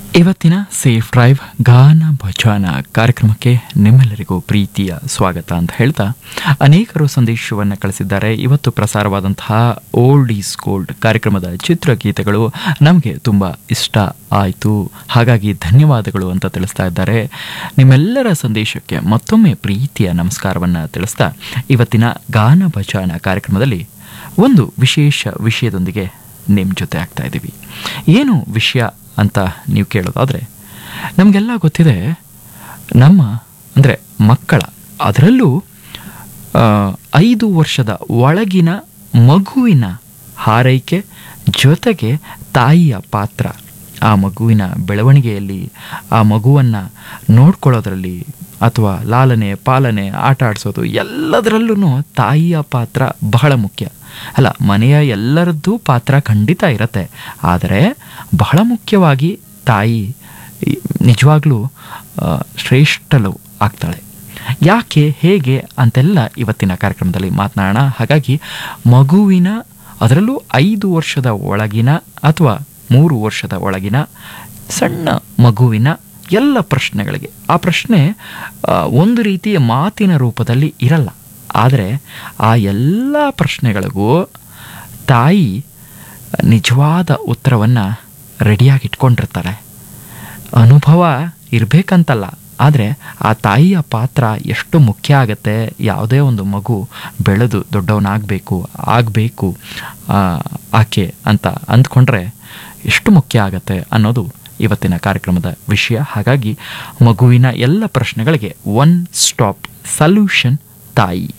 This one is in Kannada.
ಇವತ್ತಿನ ಸೇಫ್ ಡ್ರೈವ್ ಗಾನ ಭಜಾನ ಕಾರ್ಯಕ್ರಮಕ್ಕೆ ನಿಮ್ಮೆಲ್ಲರಿಗೂ ಪ್ರೀತಿಯ ಸ್ವಾಗತ ಅಂತ ಹೇಳ್ತಾ ಅನೇಕರು ಸಂದೇಶವನ್ನು ಕಳಿಸಿದ್ದಾರೆ ಇವತ್ತು ಪ್ರಸಾರವಾದಂತಹ ಓಲ್ಡ್ ಈಸ್ ಗೋಲ್ಡ್ ಕಾರ್ಯಕ್ರಮದ ಚಿತ್ರಗೀತೆಗಳು ನಮಗೆ ತುಂಬ ಇಷ್ಟ ಆಯಿತು ಹಾಗಾಗಿ ಧನ್ಯವಾದಗಳು ಅಂತ ತಿಳಿಸ್ತಾ ಇದ್ದಾರೆ ನಿಮ್ಮೆಲ್ಲರ ಸಂದೇಶಕ್ಕೆ ಮತ್ತೊಮ್ಮೆ ಪ್ರೀತಿಯ ನಮಸ್ಕಾರವನ್ನು ತಿಳಿಸ್ತಾ ಇವತ್ತಿನ ಗಾನ ಭಜಾನ ಕಾರ್ಯಕ್ರಮದಲ್ಲಿ ಒಂದು ವಿಶೇಷ ವಿಷಯದೊಂದಿಗೆ ನಿಮ್ಮ ಜೊತೆ ಆಗ್ತಾ ಇದ್ದೀವಿ ಏನು ವಿಷಯ ಅಂತ ನೀವು ಕೇಳೋದಾದರೆ ನಮಗೆಲ್ಲ ಗೊತ್ತಿದೆ ನಮ್ಮ ಅಂದರೆ ಮಕ್ಕಳ ಅದರಲ್ಲೂ ಆ, ಐದು ವರ್ಷದ ಒಳಗಿನ ಮಗುವಿನ ಹಾರೈಕೆ ಜೊತೆಗೆ ತಾಯಿಯ ಪಾತ್ರ ಆ ಮಗುವಿನ ಬೆಳವಣಿಗೆಯಲ್ಲಿ ಆ ಮಗುವನ್ನು ನೋಡ್ಕೊಳ್ಳೋದ್ರಲ್ಲಿ ಅಥವಾ ಲಾಲನೆ ಪಾಲನೆ ಆಟ ಆಡಿಸೋದು ಎಲ್ಲದರಲ್ಲೂ ತಾಯಿಯ ಪಾತ್ರ ಬಹಳ ಮುಖ್ಯ ಅಲ್ಲ ಮನೆಯ ಎಲ್ಲರದ್ದು ಪಾತ್ರ ಖಂಡಿತ ಇರತ್ತೆ ಆದರೆ ಬಹಳ ಮುಖ್ಯವಾಗಿ ತಾಯಿ ಈ ನಿಜವಾಗ್ಲೂ ಆ, ಶ್ರೇಷ್ಠಳು ಆಗ್ತಾಳೆ ಯಾಕೆ ಹೇಗೆ ಅಂತೆಲ್ಲ ಇವತ್ತಿನ ಕಾರ್ಯಕ್ರಮದಲ್ಲಿ ಮಾತನಾಡೋಣ ಹಾಗಾಗಿ ಮಗುವಿನ ಅದರಲ್ಲೂ ಐದು ವರ್ಷದ ಒಳಗಿನ ಅಥವಾ ಮೂರು ವರ್ಷದ ಒಳಗಿನ ಸಣ್ಣ ಮಗುವಿನ ಎಲ್ಲ ಪ್ರಶ್ನೆಗಳಿಗೆ ಆ ಪ್ರಶ್ನೆ ಆ, ಒಂದು ರೀತಿಯ ಮಾತಿನ ರೂಪದಲ್ಲಿ ಇರಲ್ಲ ಆದರೆ ಆ ಎಲ್ಲ ಪ್ರಶ್ನೆಗಳಿಗೂ ತಾಯಿ ನಿಜವಾದ ಉತ್ತರವನ್ನು ರೆಡಿಯಾಗಿ ಇಟ್ಕೊಂಡಿರ್ತಾರೆ ಅನುಭವ ಇರಬೇಕಂತಲ್ಲ ಆದರೆ ಆ ತಾಯಿಯ ಪಾತ್ರ ಎಷ್ಟು ಮುಖ್ಯ ಆಗತ್ತೆ ಯಾವುದೇ ಒಂದು ಮಗು ಬೆಳೆದು ದೊಡ್ಡವನಾಗಬೇಕು ಆಗಬೇಕು ಆಕೆ ಅಂತ ಅಂದ್ಕೊಂಡ್ರೆ ಎಷ್ಟು ಮುಖ್ಯ ಆಗತ್ತೆ ಅನ್ನೋದು ಇವತ್ತಿನ ಕಾರ್ಯಕ್ರಮದ ವಿಷಯ ಹಾಗಾಗಿ ಮಗುವಿನ ಎಲ್ಲ ಪ್ರಶ್ನೆಗಳಿಗೆ ಒನ್ ಸ್ಟಾಪ್ ಸಲ್ಯೂಷನ್ ತಾಯಿ